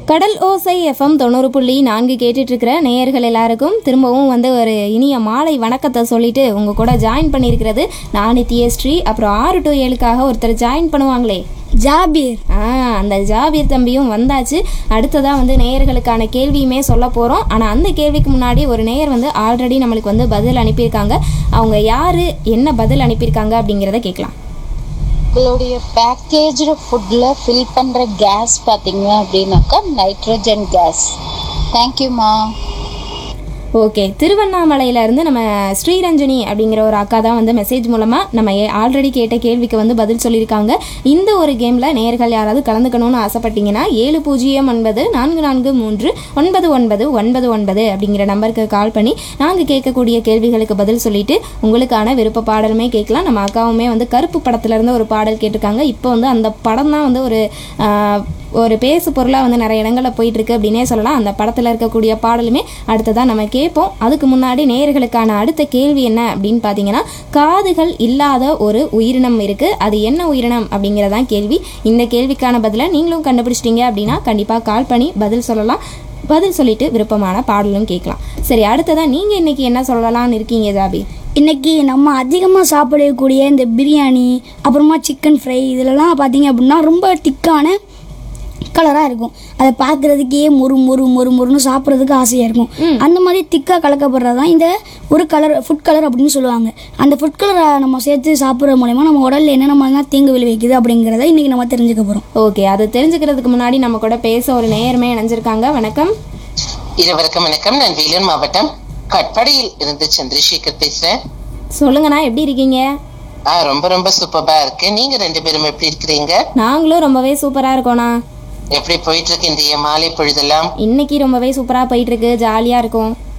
கடல் ஓசை எஃப்எம் தொண்ணூறு புள்ளி நான்கு கேட்டுட்டு இருக்கிற நேயர்கள் எல்லாருக்கும் திரும்பவும் வந்து ஒரு இனிய மாலை வணக்கத்தை சொல்லிட்டு உங்க கூட ஜாயின் பண்ணியிருக்கிறது நான் நித்யஸ்ரீ அப்புறம் ஆறு டு ஏழுக்காக ஒருத்தர் ஜாயின் பண்ணுவாங்களே ஜாபீர் ஆ அந்த ஜாபீர் தம்பியும் வந்தாச்சு அடுத்ததாக வந்து நேயர்களுக்கான கேள்வியுமே சொல்ல போகிறோம் ஆனால் அந்த கேள்விக்கு முன்னாடி ஒரு நேயர் வந்து ஆல்ரெடி நம்மளுக்கு வந்து பதில் அனுப்பியிருக்காங்க அவங்க யார் என்ன பதில் அனுப்பியிருக்காங்க அப்படிங்கிறத கேட்கலாம் உங்களுடைய பேக்கேஜ்டு ஃபுட்டில் ஃபில் பண்ணுற கேஸ் பார்த்தீங்க அப்படின்னாக்கா நைட்ரஜன் கேஸ் தேங்க்யூம்மா ஓகே திருவண்ணாமலையில இருந்து நம்ம ஸ்ரீரஞ்சனி அப்படிங்கிற ஒரு அக்கா தான் வந்து மெசேஜ் மூலமாக நம்ம ஆல்ரெடி கேட்ட கேள்விக்கு வந்து பதில் சொல்லியிருக்காங்க இந்த ஒரு கேமில் நேர்கள் யாராவது கலந்துக்கணும்னு ஆசைப்பட்டீங்கன்னா ஏழு பூஜ்ஜியம் ஒன்பது நான்கு நான்கு மூன்று ஒன்பது ஒன்பது ஒன்பது ஒன்பது அப்படிங்கிற நம்பருக்கு கால் பண்ணி நாங்கள் கேட்கக்கூடிய கேள்விகளுக்கு பதில் சொல்லிட்டு உங்களுக்கான விருப்ப பாடலுமே கேட்கலாம் நம்ம அக்காவுமே வந்து கருப்பு படத்துல இருந்து ஒரு பாடல் கேட்டிருக்காங்க இப்போ வந்து அந்த படம் தான் வந்து ஒரு ஆஹ், ஒரு பேசு பொருளாக வந்து நிறைய இடங்களில் போயிட்டு இருக்கு அப்படின்னே சொல்லலாம் அந்த படத்தில் இருக்கக்கூடிய பாடலுமே அடுத்ததாக நம்ம கேட்போம் அதுக்கு முன்னாடி நேயர்களுக்கான அடுத்த கேள்வி என்ன அப்படின்னு பார்த்தீங்கன்னா காதுகள் இல்லாத ஒரு உயிரினம் இருக்குது அது என்ன உயிரினம் அப்படிங்கிறதான் கேள்வி இந்த கேள்விக்கான பதிலை நீங்களும் கண்டுபிடிச்சிட்டீங்க அப்படின்னா கண்டிப்பாக கால் பண்ணி பதில் சொல்லலாம் பதில் சொல்லிட்டு விருப்பமான பாடலும் கேட்கலாம் சரி அடுத்ததாக நீங்கள் இன்னைக்கு என்ன சொல்லலாம்னு இருக்கீங்க ஜாபி இன்னைக்கு நம்ம அதிகமாக சாப்பிடக்கூடிய இந்த பிரியாணி அப்புறமா சிக்கன் ஃப்ரை இதிலலாம் பார்த்தீங்க அப்படின்னா ரொம்ப திக்கான கலராக இருக்கும் அதை பார்க்குறதுக்கே மொறு மொறு மொறு மொறுன்னு சாப்பிட்றதுக்கு ஆசையாக இருக்கும் அந்த மாதிரி திக்காக கலக்கப்படுறது தான் இந்த ஒரு கலர் ஃபுட் கலர் அப்படின்னு சொல்லுவாங்க அந்த ஃபுட் கலரை நம்ம சேர்த்து சாப்பிட்றது மூலயமா நம்ம உடலில் என்னென்ன மாதிரிலாம் தீங்கு விளைவிக்குது அப்படிங்கிறத இன்றைக்கி நம்ம தெரிஞ்சுக்க போகிறோம் ஓகே அது தெரிஞ்சுக்கிறதுக்கு முன்னாடி நம்ம கூட பேச ஒரு நேயருமே இணைஞ்சிருக்காங்க வணக்கம் இருவருக்கும் வணக்கம் நான் வேலூர் மாவட்டம் கட்படியில் இருந்து சந்திரசேகர் பேசுறேன் சொல்லுங்கண்ணா எப்படி இருக்கீங்க ஆ ரொம்ப ரொம்ப சூப்பரா இருக்கு நீங்க ரெண்டு பேரும் எப்படி இருக்கிறீங்க நாங்களும் ரொம்பவே சூப்பராக இருக்கோண்ணா எப்படி போயிட்டு இருக்கு இந்த மாலை பொழுதெல்லாம் இன்னைக்கு ரொம்பவே சூப்பராக போயிட்டு இருக்கு ஜாலியாக இருக்கும்